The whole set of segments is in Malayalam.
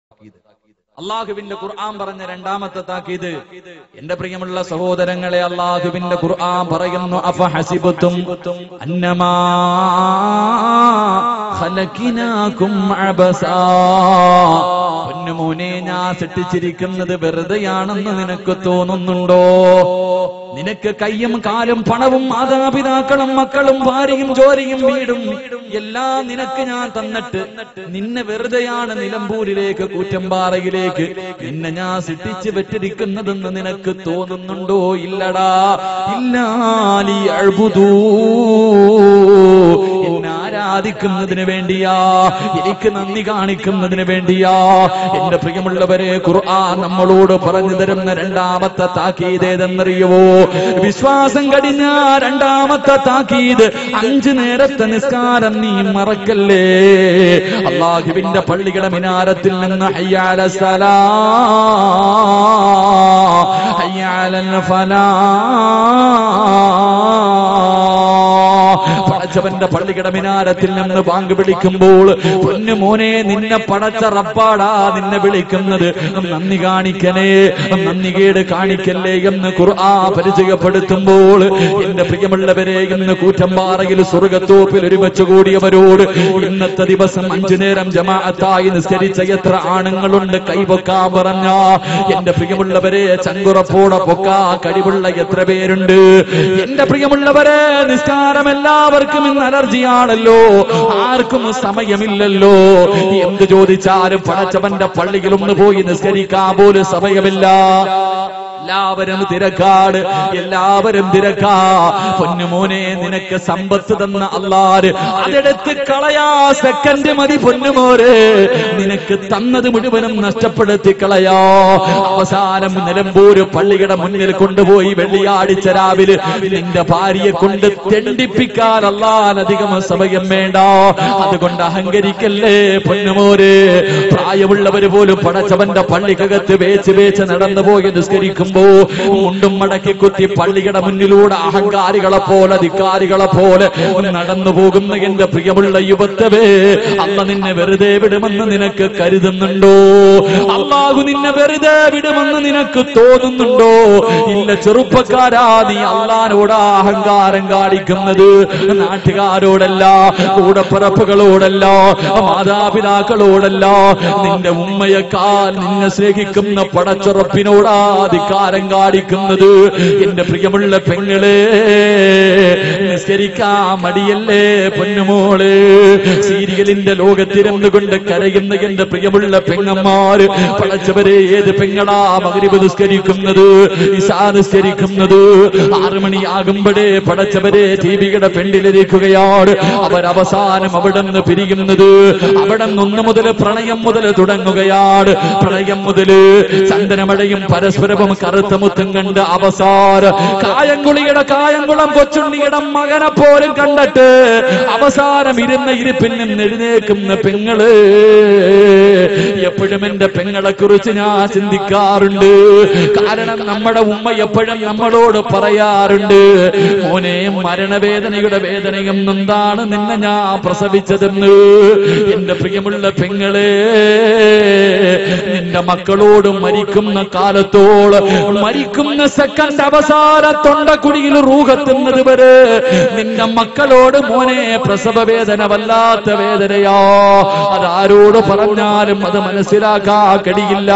അള്ളാഹുവിന്റെ ഖുർആൻ പറഞ്ഞ രണ്ടാമത്തെ താക്കീത് എന്റെ പ്രിയമുള്ള സഹോദരങ്ങളെ അള്ളാഹുവിന്റെ ഖുർആൻ പറയുന്നു അഫ ഹസിബത്തും അന്നമാ ഖലഖിനാകും അബസാ പൊന്നുമോനെ ഞാൻ സൃഷ്ടിച്ചിരിക്കുന്നത് വെറുതെയാണെന്ന് നിനക്ക് തോന്നുന്നുണ്ടോ നിനക്ക് കയ്യും കാലും പണവും മാതാപിതാക്കളും മക്കളും ഭാര്യയും ജോലിയും വീടും എല്ലാം നിനക്ക് ഞാൻ തന്നിട്ട് നിന്നെ വെറുതെയാണ് നിലമ്പൂരിലേക്ക് കൂറ്റമ്പാറയിലേക്ക് നിന്നെ ഞാൻ സൃഷ്ടിച്ച് വെറ്റിരിക്കുന്നതെന്ന് നിനക്ക് തോന്നുന്നുണ്ടോ ഇല്ലടാ ഇല്ലാലി അഴുതൂ എന്നെ ആരാധിക്കുന്നതിന് വേണ്ടിയാ എനിക്ക് നന്ദി കാണിക്കുന്നതിന് വേണ്ടിയാ എന്റെ പ്രിയമുള്ളവരെ ഖുർആൻ നമ്മളോട് പറഞ്ഞു തരുന്ന രണ്ടാമത്തെ താക്കീതേതെന്നറിയുവോ വിശ്വാസം കടിഞ്ഞ രണ്ടാമത്തെ താക്കീത് അഞ്ചു നേരത്തെ നിസ്കാരം നീ മറക്കല്ലേ അള്ളാഹുവിന്റെ പള്ളിയുടെ മിനാരത്തിൽ നിന്ന് ഹയ്യാല സലാ ഹയ്യാലൽ ഫലാ പടച്ചവന്റെ പള്ളിയുടെ മിനാരത്തിൽ നിന്ന് ബാങ്ക് വിളിക്കുമ്പോൾ പൊന്നു മോനെ നിന്നെ പടച്ച റബ്ബാടാ നിന്നെ വിളിക്കുന്നത് നന്ദി കാണിക്കണേ നന്ദി കേട് കാണിക്കല്ലേ എന്ന് ഖുർആ പരിചയപ്പെടുത്തുമ്പോൾ എന്റെ പ്രിയമുള്ളവരെ ഇന്ന് കൂറ്റമ്പാറയിൽ സ്വർഗത്തോപ്പിൽ ഒരുമിച്ച് കൂടിയവരോട് ഇന്നത്തെ ദിവസം അഞ്ചു നേരം ജമാഅത്തായി നിസ്കരിച്ച എത്ര ആണുങ്ങളുണ്ട് കൈപൊക്കാൻ പറഞ്ഞ എന്റെ പ്രിയമുള്ളവരെ ചങ്കുറപ്പോടെ പൊക്കാ കഴിവുള്ള എത്ര പേരുണ്ട് എന്റെ പ്രിയമുള്ളവരെ നിസ്കാരം എല്ലാവർക്കും ഇന്ന് അലർജിയാണല്ലോ ആർക്കും സമയമില്ലല്ലോ എന്ത് ചോദിച്ചാലും പടച്ചവന്റെ പള്ളിയിൽ ഒന്ന് പോയി നിസ്കരിക്കാൻ പോലും സമയമില്ല എല്ലാവരും തിരക്കാട് എല്ലാവരും തിരക്കാ പൊന്നുമോനെ നിനക്ക് സമ്പത്ത് തന്ന അല്ലാര് അതെടുത്ത് കളയാ സെക്കൻഡ് മതി പൊന്നുമോരെ നിനക്ക് തന്നത് മുഴുവനും നഷ്ടപ്പെടുത്തി കളയാ അവസാനം നിലമ്പൂര് പള്ളിയുടെ മുന്നിൽ കൊണ്ടുപോയി വെള്ളിയാഴ്ച രാവിലെ നിന്റെ ഭാര്യയെ കൊണ്ട് തെണ്ടിപ്പിക്കാൻ അല്ലാനധികം സമയം വേണ്ട അതുകൊണ്ട് അഹങ്കരിക്കല്ലേ പൊന്നുമോര് പ്രായമുള്ളവര് പോലും പടച്ചവന്റെ പള്ളിക്കകത്ത് വേച്ച് വേച്ച് നടന്നു പോയി നിസ്കരിക്കുമ്പോ മുണ്ടും മടക്കി കുത്തി പള്ളിയുടെ മുന്നിലൂടെ അഹങ്കാരികളെ പോലെ ധിക്കാരികളെ പോലെ നടന്നു പോകുന്ന എന്റെ പ്രിയമുള്ള യുവത്വേ അല്ല നിന്നെ വെറുതെ വിടുമെന്ന് നിനക്ക് കരുതുന്നുണ്ടോ അള്ളാഹു നിന്നെ വെറുതെ വിടുമെന്ന് നിനക്ക് തോന്നുന്നുണ്ടോ ഇല്ല ചെറുപ്പക്കാരാ നീ അള്ളാനോടാ അഹങ്കാരം കാണിക്കുന്നത് നാട്ടുകാരോടല്ല കൂടപ്പിറപ്പുകളോടല്ല മാതാപിതാക്കളോടല്ല നിന്റെ ഉമ്മയെക്കാൾ നിന്നെ സ്നേഹിക്കുന്ന പടച്ചുറപ്പിനോടാ ധിക്കാരം കാണിക്കുന്നത് എന്റെ പ്രിയമുള്ള പെങ്ങളെ നിസ്കരിക്കാ മടിയല്ലേ പൊന്നുമോള് സീരിയലിന്റെ ലോകത്തിരുന്നു കൊണ്ട് കരയുന്ന എന്റെ പ്രിയമുള്ള പെങ്ങന്മാര് പടച്ചവരെ ഏത് പെങ്ങളാ മകരിവ് നിസ്കരിക്കുന്നത് ഇസാ നിസ്കരിക്കുന്നത് ആറു മണിയാകുമ്പോഴേ പടച്ചവരെ ജീവിയുടെ പെണ്ണിലിരിക്കുകയാണ് അവരവസാനം അവിടെ നിന്ന് പിരിയുന്നത് അവിടെ നിന്ന് മുതൽ പ്രണയം മുതൽ തുടങ്ങുകയാണ് പ്രണയം മുതല് ചന്ദനമഴയും പരസ്പരവും കറുത്ത മുത്തും കണ്ട് അവസാന കായംകുളിയുടെ കായംകുളം കൊച്ചുണ്ണിയുടെ മകനെ പോലും കണ്ടിട്ട് അവസാനം ഇരുന്ന ഇരിപ്പിൽ നിന്ന് എഴുന്നേക്കുന്ന പെങ്ങള് എപ്പോഴും എന്റെ പെങ്ങളെ കുറിച്ച് ഞാൻ ചിന്തിക്കാറുണ്ട് കാരണം നമ്മുടെ ഉമ്മ എപ്പോഴും നമ്മളോട് പറയാറുണ്ട് മോനെ മരണവേദനയുടെ വേദനയും എന്താണ് നിന്നെ ഞാൻ പ്രസവിച്ചതെന്ന് എന്റെ പ്രിയമുള്ള പെങ്ങളെ നിന്റെ മക്കളോട് മരിക്കുന്ന കാലത്തോളം മരിക്കുന്ന സെക്കൻഡ് അവസാന തൊണ്ടക്കുടിയിൽ റൂഹത്തുന്നത് വരെ നിന്റെ മക്കളോട് മോനെ പ്രസവ വേദന വല്ലാത്ത വേദനയാ അതാരോട് പറഞ്ഞാലും അത് മനസ്സിലാക്കാ കഴിയില്ല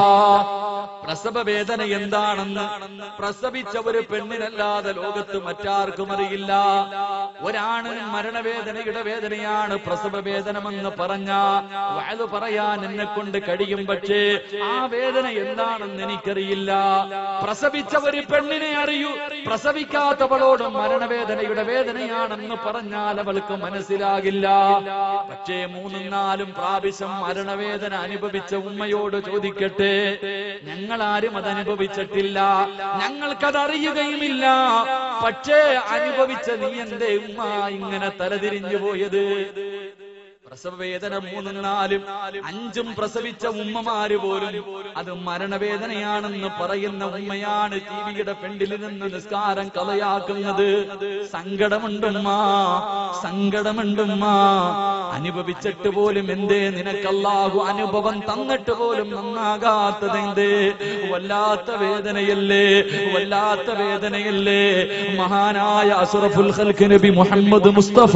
പ്രസവ വേദന എന്താണെന്ന് പ്രസവിച്ച ഒരു പെണ്ണിനല്ലാതെ ലോകത്ത് മറ്റാർക്കും അറിയില്ല ഒരാണ് മരണവേദനയുടെ വേദനയാണ് പ്രസവ വേദനമെന്ന് പറഞ്ഞ വയത് പറയാൻ എന്നെ കൊണ്ട് കഴിയും പക്ഷേ ആ വേദന എന്താണെന്ന് എനിക്കറിയില്ല പ്രസവിച്ച ഒരു പെണ്ണിനെ അറിയൂ പ്രസവിക്കാത്തവളോട് മരണവേദനയുടെ വേദനയാണെന്ന് പറഞ്ഞാൽ അവൾക്ക് മനസ്സിലാകില്ല പക്ഷേ മൂന്നും നാലും പ്രാവശ്യം മരണവേദന അനുഭവിച്ച ഉമ്മയോട് ചോദിക്കട്ടെ ഞങ്ങൾ ആരും അത് അനുഭവിച്ചിട്ടില്ല ഞങ്ങൾക്കത് അറിയുകയുമില്ല പക്ഷേ അനുഭവിച്ച നീ എന്റെ ഉമ്മ ഇങ്ങനെ തലതിരിഞ്ഞു പോയത് പ്രസവ വേദന മൂന്നും നാലും അഞ്ചും പ്രസവിച്ച ഉമ്മമാര് പോലും അത് മരണവേദനയാണെന്ന് പറയുന്ന ഉമ്മയാണ് ടിവിയുടെ പെണ്ടിൽ നിന്ന് നിസ്കാരം കളയാക്കുന്നത് സങ്കടമുണ്ടുമ്മ സങ്കടമുണ്ടുമ്മ അനുഭവിച്ചിട്ട് പോലും എന്തേ നിനക്കല്ലാഹു അനുഭവം തന്നിട്ട് പോലും നന്നാകാത്തത് എന്തേ വല്ലാത്ത വേദനയല്ലേ വല്ലാത്ത വേദനയല്ലേ മഹാനായ അസുറഫുൽ ഖൽഖ് നബി മുഹമ്മദ് മുസ്തഫ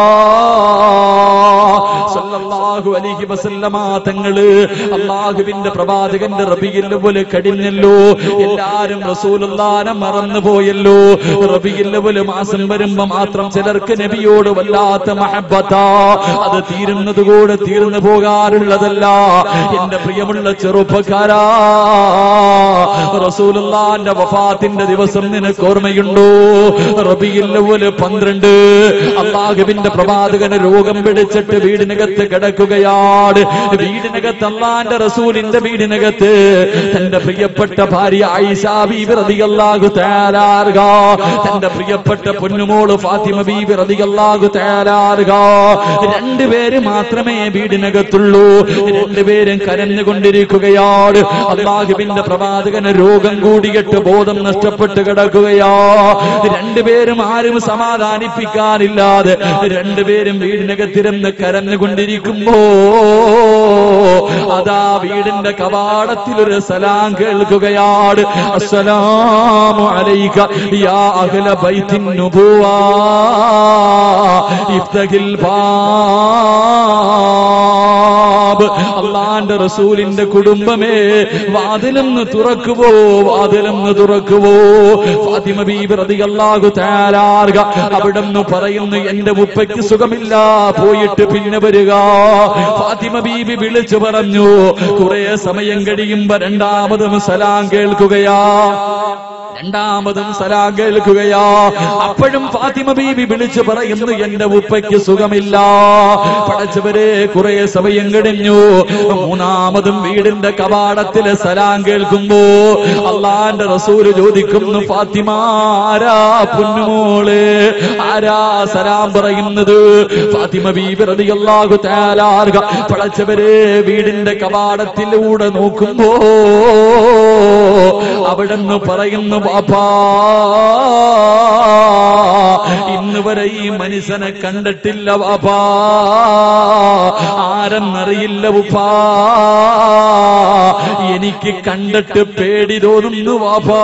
സല്ലല്ലാഹു അലൈഹി വസല്ലമ തങ്ങള് അള്ളാഹുവിന്റെ പ്രവാചകന്റെ റബിയിൽ പോലെ കടിഞ്ഞല്ലോ എല്ലാരും റസൂലുള്ളാനെ മറന്നു പോയല്ലോ റബിയിൽ പോലെ മാസം വരുമ്പോ മാത്രം ചിലർക്ക് നബിയോട് വല്ലാത്ത മഹബത്താ അത് തീരുന്നത് കൂടെ തീർന്നു പോകാറുള്ളതല്ല എന്റെ പ്രിയമുള്ള ചെറുപ്പക്കാരാ റസൂലുള്ളാന്റെ വഫാത്തിന്റെ ദിവസം നിനക്ക് ഓർമ്മയുണ്ടോ റബിയിൽ പോലെ പന്ത്രണ്ട് അള്ളാഹുവിന്റെ പ്രവാചകന് രോഗം പിടിച്ചിട്ട് വീടിനകത്ത് കിടക്കുകയാണ് വീടിനകത്ത് അള്ളാന്റെ റസൂലിന്റെ വീടിനകത്ത് തന്റെ പ്രിയപ്പെട്ട ഭാര്യ ആയിഷ ബീബി റളിയല്ലാഹു തആലാർക തന്റെ പ്രിയപ്പെട്ട പൊന്നുമോള് ഫാത്തിമ ബീബി റളിയല്ലാഹു തആലാർക രണ്ടുപേര് മാത്രമേ വീടിനകത്തുള്ളൂ രണ്ടുപേരും കരഞ്ഞുകൊണ്ടിരിക്കുകയാണ് അള്ളാഹുവിന്റെ പ്രവാചകന് രോഗം കൂടിയിട്ട് ബോധം നഷ്ടപ്പെട്ട് കിടക്കുകയാ രണ്ടുപേരും ആരും സമാധാനിപ്പിക്കാനില്ലാതെ രണ്ടുപേരും വീടിനകത്തിരുന്ന് കരഞ്ഞുകൊണ്ടിരിക്കുമ്പോ അതാ വീടിന്റെ കവാടത്തിൽ ഒരു സലാം കേൾക്കുകയാണ് അസ്സലാമു അലൈക യാ അഹ്ല ബൈത്തിൻ നുബുവാ ഇഫ്തഹിൽ ബാബ് അള്ളാന്റെ റസൂലിന്റെ കുടുംബമേ വാതിലൊന്ന് തുറക്കുവോ വാതിലൊന്ന് തുറക്കുവോ ഫാത്തിമ ബീബി റളിയല്ലാഹു തആലാർക അവിടെന്ന് പറയുന്നു എന്റെ ഉപ്പയ്ക്ക് സുഖമില്ല പോയിട്ട് പിന്നെ വരിക ഫാത്തിമ ബീബി വിളിച്ചു പറഞ്ഞു കുറെ സമയം കഴിയുമ്പോ രണ്ടാമതും സലാം കേൾക്കുകയാ രണ്ടാമതും സലാം കേൾക്കുകയാ അപ്പോഴും ഫാത്തിമ ബീബി വിളിച്ചു പറയുന്നു എന്റെ ഉപ്പയ്ക്ക് സുഖമില്ല പടച്ചവരെ കുറെ സമയം കഴിഞ്ഞു മൂന്നാമതും വീടിന്റെ കവാടത്തിലെ സലാം കേൾക്കുമ്പോ അള്ളാന്റെ റസൂല് ചോദിക്കുന്നു ഫാത്തിമ ആരാ പൊന്നുമോള് ആരാ സലാം പറയുന്നത് ഫാത്തിമ ബീബി റളിയല്ലാഹു തആലാർക പടച്ചവരെ വീടിന്റെ കവാടത്തിലൂടെ നോക്കുമ്പോ അവിടെന്ന് പറയുന്നു ബാപ്പാ ഇന്ന് വരെ ഈ മനുഷ്യനെ കണ്ടിട്ടില്ല ബാപ്പാ ആരെന്നറിയില്ല ഉപ്പാ എനിക്ക് കണ്ടിട്ട് പേടി തോന്നുന്നു വാപ്പാ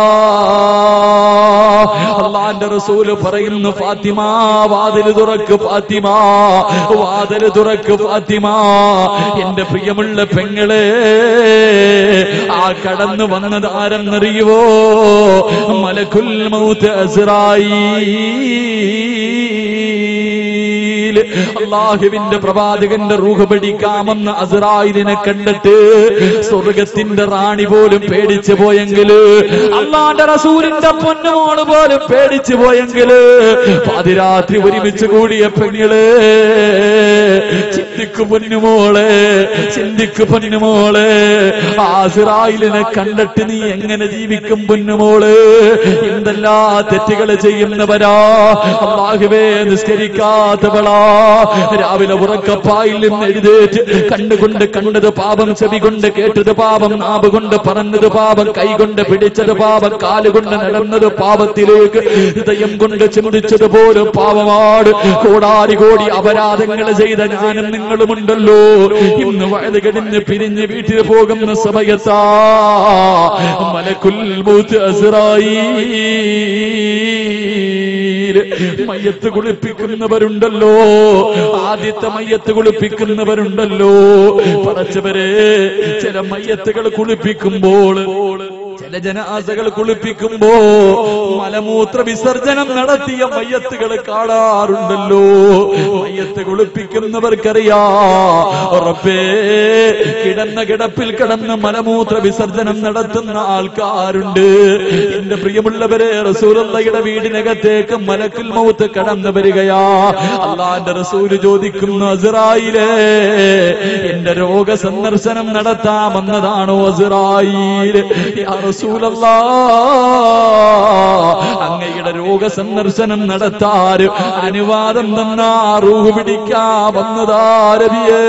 അള്ളാന്റെ റസൂല് പറയുന്നു ഫാത്തിമ വാതില് തുറക്ക് ഫാത്തിമ വാതില് തുറക്ക് ഫാത്തിമ എന്റെ പ്രിയമുള്ള പെങ്ങളെ ആ കടന്നു വന്നത് ആരെന്നറിയുവോ മലക്കുൽ മൗത്ത് അസ്രായീൽ അള്ളാഹുവിന്റെ പ്രവാചകന്റെ റൂഹ് പിടിക്കാമെന്ന് അസ്രായിലിനെ കണ്ടിട്ട് സ്വർഗത്തിന്റെ റാണി പോലും പേടിച്ചു പോയെങ്കില് അള്ളാന്റെ റസൂലിന്റെ പൊന്നുമോള് പോലും പേടിച്ചു പോയെങ്കില് പാതിരാത്രി ഒരുമിച്ച് കൂടിയ പെങ്ങള് ചിന്തിക്കു പൊന്നുമോളെ ചിന്തിക്കു പൊന്നുമോളെ ആസിറായിലിനെ കണ്ടിട്ട് നീ എങ്ങനെ ജീവിക്കും പൊന്നുമോള് എന്തെല്ലാ തെറ്റുകൾ ചെയ്യുന്നവരാ അള്ളാഹുവേ നിസ്കരിക്കാത്തവളാ രാവിലെ ഉറക്കപ്പായിൽ നിന്ന് എഴുതേറ്റ് കണ്ടുകൊണ്ട് കണ്ടത് പാപം ചെവി കൊണ്ട് കേട്ടത് പാപം നാവ് കൊണ്ട് പറഞ്ഞത് പാപം കൈ കൊണ്ട് പിടിച്ചത് പാപം കാലുകൊണ്ട് നടന്നത് പാപത്തിലേക്ക് ഹൃദയം കൊണ്ട് ചിന്തിച്ചത് പോലും പാപമാണ് കോടാരി കോടി അപരാധങ്ങൾ ചെയ്ത ഞാനും നിങ്ങളുമുണ്ടല്ലോ ഇന്ന് വയത് കിടന്ന് പിരിഞ്ഞ് വീട്ടിൽ പോകുന്ന സമയത്താ മലക്കുൽ മൂത്ത് അസറായി മയ്യത്ത് കുളിപ്പിക്കുന്നവരുണ്ടല്ലോ ആദ്യത്തെ മയ്യത്ത് കുളിപ്പിക്കുന്നവരുണ്ടല്ലോ പറച്ചവരെ ചില മയ്യത്തുകൾ കുളിപ്പിക്കുമ്പോൾ ചില ജനാസകൾ കുളിപ്പിക്കുമ്പോ മലമൂത്ര വിസർജനം നടത്തിയ മയ്യത്തുകൾ കാണാറുണ്ടല്ലോ മയ്യത്ത് കുളിപ്പിക്കുന്നവർക്കറിയാ ഉറപ്പേ കിടന്ന കിടപ്പിൽ കിടന്ന് മലമൂത്ര വിസർജനം നടത്തുന്ന ആൾക്കാരുണ്ട് എന്റെ പ്രിയമുള്ളവരെ റസൂലയുടെ വീടിനകത്തേക്ക് മലക്കിൽ മൗത്ത് കടന്നു വരികയാ അള്ളാന്റെ റസൂല് ചോദിക്കുന്നു അസറായിലേ എന്റെ രോഗ സന്ദർശനം നടത്താമെന്നതാണോ അസറായിൽ യാ റസൂലല്ലാ അങ്ങയുടെ രോഗസന്ദർശനം നടത്താൻ അനുവാദം തന്നാ റൂഹ് പിടിക്കാ വന്നതാ രവിയേ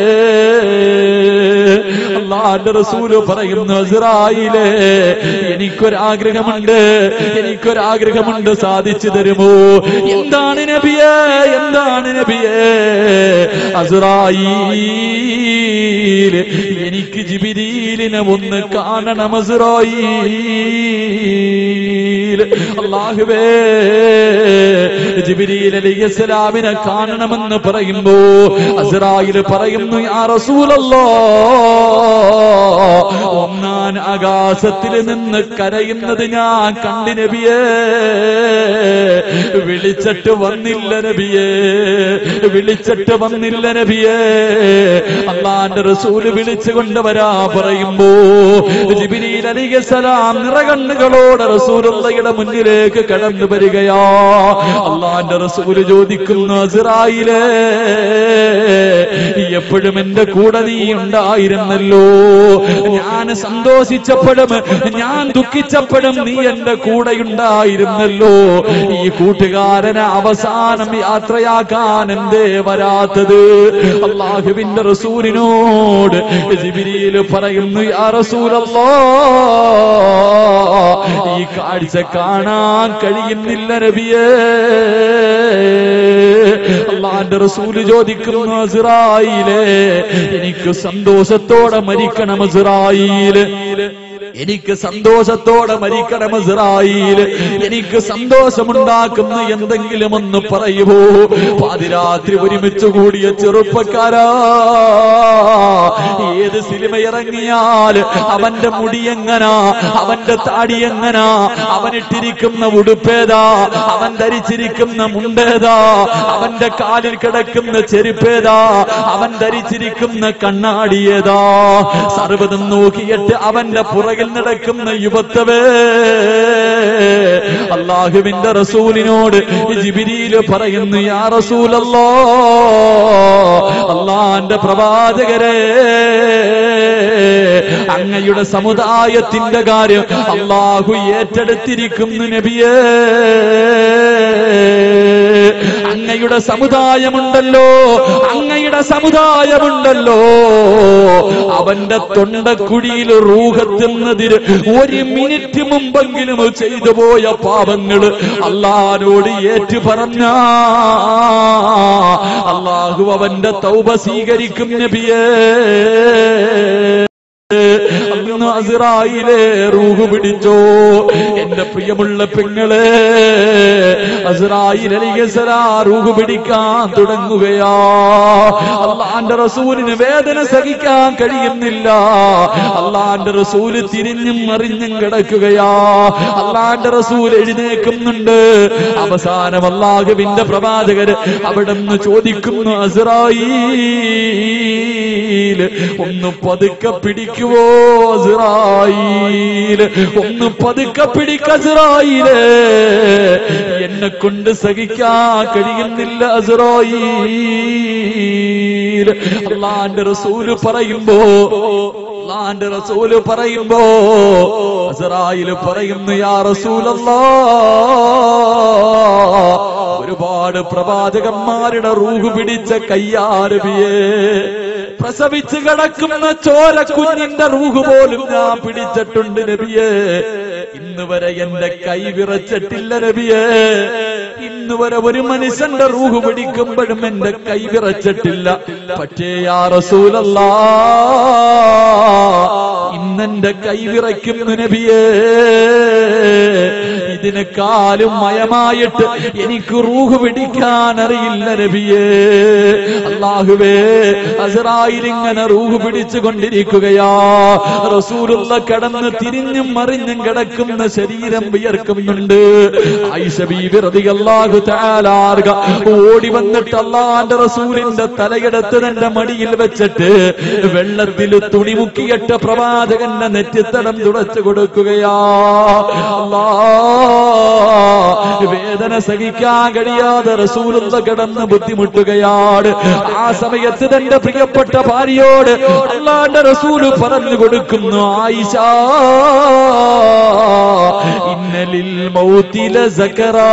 അള്ളാന്റെ റസൂല് പറയുന്നു അസ്രായിലേ എനിക്കൊരാഗ്രഹമുണ്ട് എനിക്കൊരാഗ്രഹമുണ്ട് സാധിച്ചു തരുമോ എന്താണ് നബിയേ എന്താണ് നബിയേ അസ്രായീൽ എനിക്ക് ജിബിരീലിനെ ഒന്ന് കാണണം അസ്രായീൽ അള്ളാഹുവേ ജിബിരീൽ അലൈഹിസ്സലാമിനെ കാണണമെന്ന് പറയുമ്പോ അസ്രായിൽ പറയുന്നു യാ റസൂലല്ലോ ഒന്നാൻ ആകാശത്തിൽ നിന്ന് കരയുന്നത് ഞാൻ കണ്ടു നബിയേ വിളിച്ചിട്ട് വന്നില്ല നബിയേ വിളിച്ചിട്ട് വന്നില്ല നബിയേ അള്ളാന്റെ റസൂല് വിളിച്ചു കൊണ്ടുവരാ പറയുമ്പോ ജിബിരിയിൽ അലിഗസലാം നിറകണ്ണുകളോടെ റസൂലുള്ളയുടെ മുന്നിലേക്ക് കടന്നു വരികയാ അള്ളാന്റെ റസൂല് ചോദിക്കുന്നു അസിറായിലേ എപ്പോഴും എന്റെ കൂടെ നീ ഉണ്ടായിരുന്നല്ലോ ഞാൻ സന്തോഷിച്ചപ്പോഴും ഞാൻ ദുഃഖിച്ചപ്പോഴും നീ എന്റെ കൂടെ ഉണ്ടായിരുന്നല്ലോ ഈ കൂട്ടുകാരനെ അവസാനം യാത്രയാക്കാൻ എന്തേ വരാത്തത് അള്ളാഹുവിന്റെ റസൂലിനോട് ജിബിരിയിൽ പറയുന്നു യാ റസൂലല്ലോ ഈ കാഴ്ച കാണാൻ കഴിയുന്നില്ല നബിയേ അള്ളാന്റെ റസൂല് ചോദിക്കുന്നു അസിറായിലേ എനിക്ക് സന്തോഷത്തോടെ മരിക്കണം അസിറായില് എനിക്ക് സന്തോഷത്തോടെ മരിക്കണം ഇസ്രായേൽ എനിക്ക് സന്തോഷമുണ്ടാക്കുന്ന എന്തെങ്കിലും ഒന്ന് പറയുമോ പാതിരാത്രി ഒരുമിച്ച് കൂടിയ ചെറുപ്പക്കാരാ ഏത് സിനിമ ഇറങ്ങിയാൽ അവന്റെ മുടി എങ്ങനാ അവന്റെ താടി എങ്ങനാ അവനിട്ടിരിക്കുന്ന ഉടുപ്പേതാ അവൻ ധരിച്ചിരിക്കുന്ന മുണ്ടേതാ അവന്റെ കാലിൽ കിടക്കുന്ന ചെരുപ്പേതാ അവൻ ധരിച്ചിരിക്കുന്ന കണ്ണാടിയേതാ സർവ്വതും നോക്കിയിട്ട് അവന്റെ പുറകിൽ നടക്കുന്ന യുവത്തവേ അള്ളാഹുവിന്റെ റസൂലിനോട് ജിബിരിയില് പറയുന്നു യാ റസൂലല്ലോ അള്ളാന്റെ പ്രവാചകരെ അങ്ങയുടെ സമുദായത്തിന്റെ കാര്യം അള്ളാഹു ഏറ്റെടുത്തിരിക്കുന്നു നബിയേ അങ്ങയുടെ സമുദായമുണ്ടല്ലോ അങ്ങയുടെ സമുദായമുണ്ടല്ലോ അവന്റെ തൊണ്ടക്കുഴിയിൽ റൂഹത്തുന്നതിന് ഒരു മിനിറ്റ് മുമ്പെങ്കിലും ചെയ്തു പോയ പാപങ്ങള് അള്ളഹാനോട് ഏറ്റു പറഞ്ഞ അള്ളാഹു അവന്റെ തൗബ സ്വീകരിക്കും നബിയേ അന്ന് അസിറായിലെ റൂഹ് പിടിച്ചോ എന്റെ പ്രിയമുള്ള പെങ്ങളെ അസിറായിലലിയസരാ റൂഹ് പിടിക്കാൻ തുടങ്ങുകയാ അള്ളാന്റെ റസൂലിന് വേദന സഹിക്കാൻ കഴിയുന്നില്ല അള്ളാന്റെ റസൂല് തിരിഞ്ഞും മറിഞ്ഞും കിടക്കുകയാ അള്ളാന്റെ റസൂൽ എഴുന്നേക്കുന്നുണ്ട് അവസാനം അള്ളാഹുവിന്റെ പ്രവാചകര് അവിടെ നിന്ന് ചോദിക്കുന്നു അസിറായി ഒന്ന് പതുക്കെ പിടിക്കുവോ അസ്രായീൽ ഒന്ന് പതുക്കെ പിടിക്കസ്രായില് എന്നെ കൊണ്ട് സഹിക്കാൻ കഴിയുന്നില്ല അസ്രായീൽ അള്ളാന്റെ റസൂല് പറയുമ്പോ അള്ളാന്റെ റസൂല് പറയുമ്പോ അസ്രായില് പറയുന്നു യാ റസൂലല്ലാ ഒരുപാട് പ്രവാചകന്മാരുടെ റൂഹ് പിടിച്ച കയ്യാരബിയെ പ്രസവിച്ച് കിടക്കുന്ന ചോര കുഞ്ഞിന്റെ റൂഹ് പോലും ഞാൻ പിടിച്ചിട്ടുണ്ട് നബിയെ ഇന്ന് വരെ എന്റെ കൈ വിറച്ചിട്ടില്ല നബിയെ ഇന്ന് വരെ ഒരു മനുഷ്യന്റെ റൂഹ് പിടിക്കുമ്പോഴും എന്റെ കൈ വിറച്ചിട്ടില്ല പക്ഷേ യാ റസൂലല്ലാ ഇന്നെന്റെ കൈ വിറയ്ക്കുന്നു നബിയേ ഇതിനെക്കാളും മയമായിട്ട് എനിക്ക് റൂഹ് പിടിക്കാൻ അറിയില്ല നബിയേ അള്ളാഹുവേ അസറായിൽ ഇങ്ങനെ റൂഹ് പിടിച്ചു കൊണ്ടിരിക്കുകയാ റസൂലുള്ള കടന്ന് തിരിഞ്ഞും മറിഞ്ഞും കിടക്കുന്ന ശരീരം വിയർക്കുന്നുണ്ട് ആയിഷ ബീബി റളിയല്ലാഹു തആല ആർഗ ഓടി വന്നിട്ട് അള്ളാന്റെ റസൂലിന്റെ തലയെടുത്ത് തന്റെ മടിയിൽ വെച്ചിട്ട് വെള്ളത്തിൽ തുണി മുക്കിയിട്ട് പ്രവാചകന്റെ നെറ്റിത്തടം തുടച്ചു കൊടുക്കുകയാ അല്ലാ വേദന സഹിക്കാൻ കഴിയാതെ റസൂലുള്ള കിടന്ന് ബുദ്ധിമുട്ടുകയാണ് ആ സമയത്ത് തന്റെ പ്രിയപ്പെട്ട ഭാര്യയോട് അള്ളാന്റെ റസൂല് പറഞ്ഞു കൊടുക്കുന്നു ആയിഷ ഇന്നലിൽ മൗത്തില സക്കറാ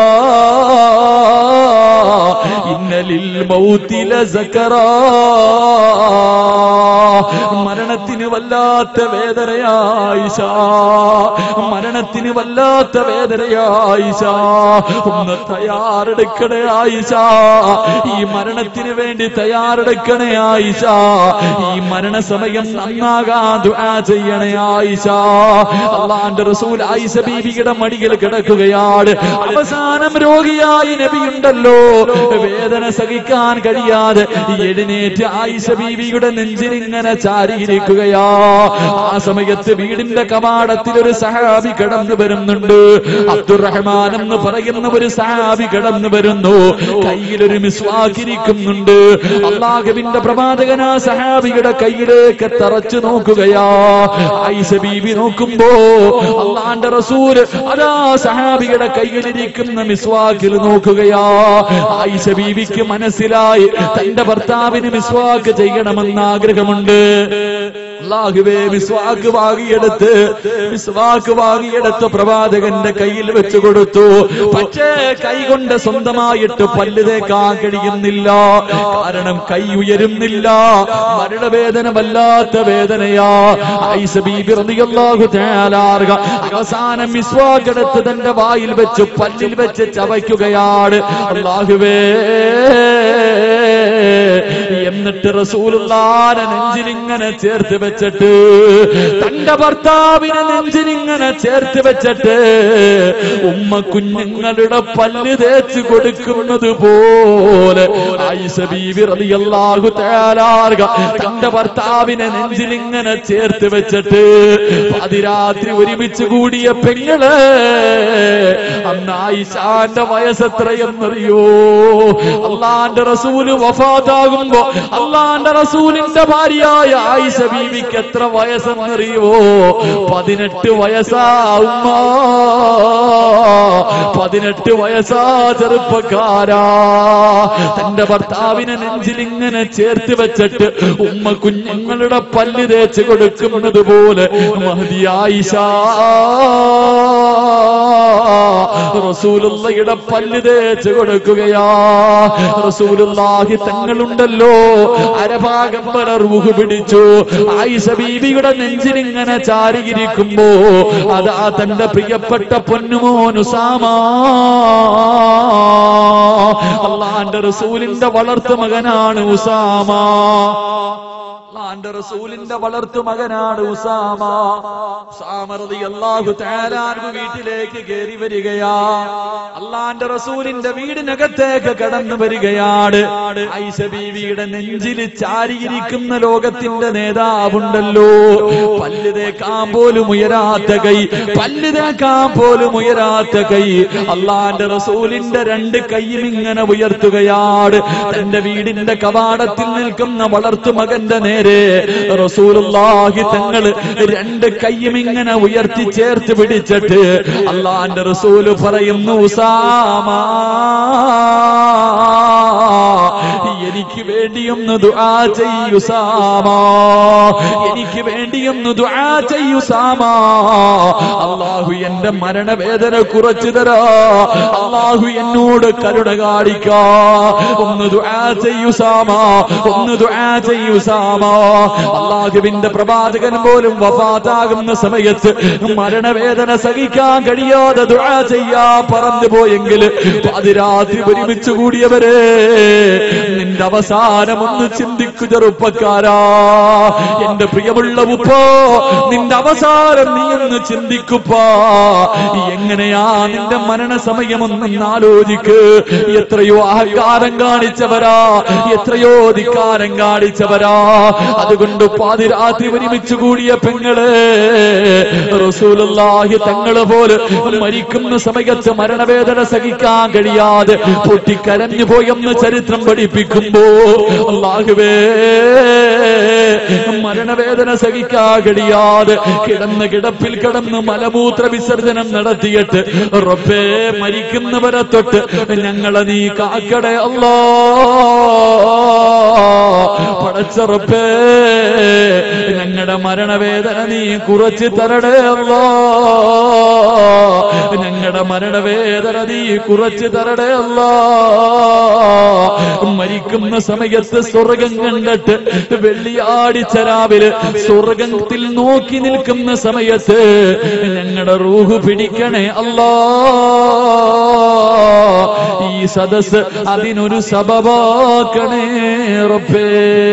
ഇന്നലിൽ മൗത്തില സക്കറാ മരണത്തിന് വല്ലാത്ത വേദനയായിഷ മരണത്തിന് വല്ലാത്ത വേദനയായിഷ ഒന്ന് തയ്യാറെടുക്കണേ ആയിഷ ഈ മരണത്തിന് വേണ്ടി തയ്യാറെടുക്കണേ ആയിഷ ഈ മരണസമയം നന്നാകാൻ ദുആ ചെയ്യണേ ആയിഷ അള്ളാന്റെ റസൂൽ ആയിഷ ബീവിയുടെ മടിയിൽ കിടക്കുകയാണ് അവസാനം രോഗിയായി നബിയുണ്ടല്ലോ വേദന സഹിക്കാൻ കഴിയാതെ എഴുന്നേറ്റ് ആയിഷ ബീവിയുടെ നെഞ്ചിലിങ്ങനെ ചാരിയിരിക്കുകയാ ആ സമയത്ത് വീടിന്റെ കവാടത്തിൽ ഒരു സഹാബി കടന്നു വരുന്നുണ്ട് അബ്ദുറഹ്മാൻ എന്ന് പറയുന്ന ഒരു സഹാബി കടന്നു വരുന്നു കയ്യിലൊരു മിസ്വാക്കിരിക്കുന്നുണ്ട് അള്ളാഹുവിന്റെ പ്രവാചകന സഹാബിയുടെ കയ്യിലേക്ക് തറച്ചു നോക്കുകയാ ആയിഷ ബീവി നോക്കുമ്പോ അള്ളാന്റെ റസൂല് അതാ സഹാബിയുടെ കയ്യിലിരിക്കുന്ന മിസ്വാക്കിൽ നോക്കുകയാ ആയിഷ ബീവിക്ക് മനസ്സിലായി തന്റെ ഭർത്താവിന് മിസ്വാക്ക് ചെയ്യണമെന്ന് ആഗ്രഹമുണ്ട് അള്ളാഹുവേ മിസ്വാക്ക് വാങ്ങിയെടുത്ത് മിസ്വാക്ക് വാങ്ങിയെടുത്ത് പ്രവാചകന്റെ കയ്യിൽ വെച്ചു കൊടുത്തു പക്ഷേ കൈ കൊണ്ട് സ്വന്തമായിട്ട് പല്ല് തേക്കാൻ കഴിയുന്നില്ല കാരണം കൈ ഉയരുന്നില്ല മരണവേദന വല്ലാത്ത വേദനയാ ഐസ ബീബി റളിയല്ലാഹു തആല അൻഹ അവസാനം മിസ്വാക്ക് എടുത്ത് തന്റെ വായിൽ വെച്ച് പല്ലിൽ വെച്ച് ചവയ്ക്കുകയാണ് അള്ളാഹുവേ എന്നിട്ട് റസൂലുള്ളാനെ നെഞ്ചിലിങ്ങനെ ചേർത്ത് വെച്ചിട്ട് തന്റെ ഭർത്താവിനെ നെഞ്ചിലിങ്ങനെ ചേർത്ത് വെച്ചിട്ട് ഉമ്മ കുഞ്ഞുങ്ങളുടെ പല്ല് തേച്ച് കൊടുക്കുന്നത് പോലെ ആയിഷ ബീവി റളിയല്ലാഹു തആല അൻഹ തന്റെ ഭർത്താവിനെ നെഞ്ചിലിങ്ങനെ ചേർത്ത് വെച്ചിട്ട് അതിരാത്രി ഒരുമിച്ച് കൂടിയ പെങ്ങള് അന്ന് ആയിഷാന്റെ വയസ്സെത്രയെന്നറിയോ അള്ളാന്റെ റസൂല് വഫാത്താകുമ്പോ അള്ളാന്റെ റസൂലിന്റെ ഭാര്യയായ ആയിഷ ബീവിക്ക് എത്ര വയസ്സെന്നറിയോ പതിനെട്ട് വയസ്സാ ഉമ്മ പതിനെട്ട് വയസ്സാ ചെറുപ്പക്കാരാ തന്റെ ഭർത്താവിനെ നെഞ്ചിലിങ്ങനെ ചേർത്ത് വെച്ചിട്ട് ഉമ്മ കുഞ്ഞുങ്ങളുടെ പല്ല് തേച്ച് കൊടുക്കുന്നത് പോലെ മഹതിയായിഷ റസൂലുള്ളയുടെ പല്ല് തേച്ച് കൊടുക്കുകയാ റസൂലുള്ളാഹി തങ്ങളുണ്ടല്ലോ അരഭാഗം വരെ റൂഹ് പിടിച്ചു ആയിഷ ബീവിയുടെ നെഞ്ചിലിങ്ങനെ ചാരിയിരിക്കുമ്പോ അതാ തന്റെ പ്രിയപ്പെട്ട പൊന്നുമോനുസാമ അള്ളാന്റെ റസൂലിന്റെ വളർത്തു മകനാണ് ഉസാമ അള്ളാന്റെ റസൂലിന്റെ വളർത്തു മകനാണ് ഉസാമ ഉസാമ റളിയല്ലാഹു തആല അൻഹു വീട്ടിലേക്ക് കയറി വരികയാ അള്ളാന്റെ റസൂലിന്റെ വീടിനകത്തേക്ക് കടന്നു വരികയാണ് ഐഷ ബീവിയുടെ നെഞ്ചിൽ ചാരിയിരിക്കുന്ന ലോകത്തിന്റെ നേതാവുണ്ടല്ലോ പല്ല് തേക്കാൻ പോലും ഉയരാത്ത കൈ പല്ല് തേക്കാൻ പോലും ഉയരാത്ത കൈ അള്ളാന്റെ റസൂലിന്റെ രണ്ട് കൈയും ഇങ്ങനെ ഉയർത്തുകയാണ് തന്റെ വീടിന്റെ കവാടത്തിൽ നിൽക്കുന്ന വളർത്തു മകന്റെ നേരെ റസൂലുള്ളാഹി തങ്ങള് രണ്ട് കൈയും ഇങ്ങനെ ഉയർത്തി ചേർത്ത് പിടിച്ചിട്ട് അള്ളാന്റെ റസൂല് പറയുന്നു ഉസാമ എനിക്ക് വേണ്ടിയൊന്ന് ദുആ ചെയ്യുസാമ എനിക്ക് വേണ്ടിയൊന്ന് ദുആ ചെയ്യുസാമ അള്ളാഹു എന്റെ മരണവേദന കുറച്ചു തരാ അള്ളാഹു എന്നോട് കരുണ കാണിക്കാ ഒന്ന് ദുആ ചെയ്യുസാമ ഒന്ന് ദുആ ചെയ്യുസാമ അള്ളാഹുവിന്റെ പ്രവാചകൻ പോലും വഫാത്താകുന്ന സമയത്ത് മരണവേദന സഹിക്കാൻ കഴിയാതെ ദുആ ചെയ്യാ പറന്നു പോയെങ്കിൽ പാതിരാത്രി ഒരുമിച്ച് കൂടിയവരെ നിന്റെ അവസാനം ഒന്ന് ചിന്തിക്കു ചെറുപ്പക്കാരാ എന്റെ പ്രിയമുള്ള ഉപ്പോ നിന്റെ അവസാനം നീ ഒന്ന് ചിന്തിക്കുപ്പാ എങ്ങനെയാ നിന്റെ മരണസമയം ഒന്നും ആലോചിക്ക് എത്രയോ അഹങ്കാരം കാണിച്ചവരാ എത്രയോ ധിക്കാരം കാണിച്ചവരാ അതുകൊണ്ട് പാതിരാത്രി ഒരുമിച്ച് കൂടിയ പെങ്ങള് റസൂലുള്ളാഹി തങ്ങള് പോലെ മരിക്കുന്ന സമയത്ത് മരണവേദന സഹിക്കാൻ കഴിയാതെ പൊട്ടിക്കരഞ്ഞു പോയെന്ന് ചരിത്രം പഠിപ്പിക്കുന്നു നിൽക്കുമ്പോ അള്ളാഹുവേ മരണവേദന സഹിക്കാ കഴിയാതെ കിടന്ന് കിടപ്പിൽ കിടന്ന് മലമൂത്ര വിസർജനം നടത്തിയിട്ട് റബ്ബേ മരിക്കുന്നവരെ തൊട്ട് ഞങ്ങളെ നീ കാക്കടേ അല്ലാ പടച്ചറപ്പേ ഞങ്ങളുടെ മരണവേദന നീ കുറച്ച് തരണേ അല്ലാ ഞങ്ങളുടെ മരണവേദന നീ കുറച്ച് തരണേ അല്ലാ മരിക്കുന്ന സമയത്ത് സ്വർഗം കണ്ടിട്ട് വെള്ളിയാടിച്ച രാവിലെ സ്വർഗത്തിൽ നോക്കി നിൽക്കുന്ന സമയത്ത് ഞങ്ങളുടെ റൂഹ് പിടിക്കണേ അല്ലാ ഈ സദസ് അതിനൊരു സബബാക്കണേ റബ്ബേ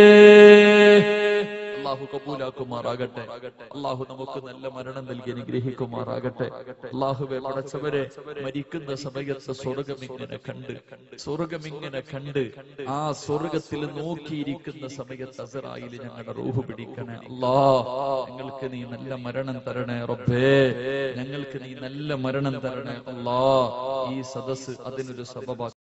അള്ളാഹു കബൂലാക്കുമാറാകട്ടെ അള്ളാഹു നമുക്ക് നല്ല മരണം നൽകി അനുഗ്രഹിക്കുമാറാകട്ടെ അള്ളാഹുവെ പടച്ചവരെ മരിക്കുന്ന സമയത്ത് സ്വർഗം ഇങ്ങനെ കണ്ട് സ്വർഗം ഇങ്ങനെ കണ്ട് ആ സ്വർഗത്തിൽ നോക്കിയിരിക്കുന്ന സമയത്ത് അസറായിൽ ഞങ്ങളുടെ റൂഹ് പിടിക്കണേ അല്ലാ ഞങ്ങൾക്ക് നീ നല്ല മരണം തരണേ റബ്ബേ ഞങ്ങൾക്ക് നീ നല്ല മരണം തരണേ അല്ലാ ഈ സദസ് അതിനൊരു സബബ